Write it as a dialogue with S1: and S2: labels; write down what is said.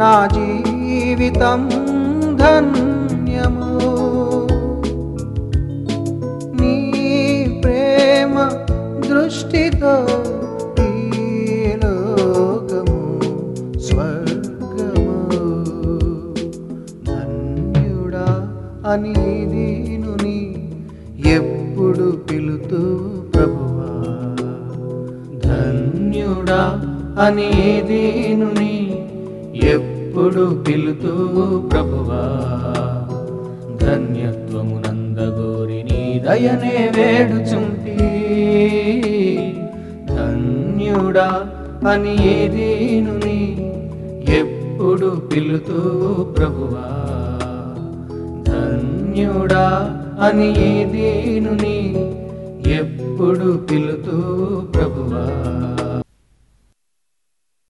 S1: నా జీవితం ధన్యము నీ ప్రేమ దృష్టితో ఈ లోకము స్వర్గము ధన్యుడా అని దీనుని ఎప్పుడు పిలుతూ ప్రభువా ధన్యుడా అని దీనుని ఎప్పుడు పిలుతూ ప్రభువా ధన్యత్వము నందగోరి నీ దయనే వేడుచుంటి ధన్యుడా అని దీనుని ఎప్పుడు పిలుతూ ప్రభువా ధన్యుడా అని దీనుని ఎప్పుడు పిలుతూ ప్రభువా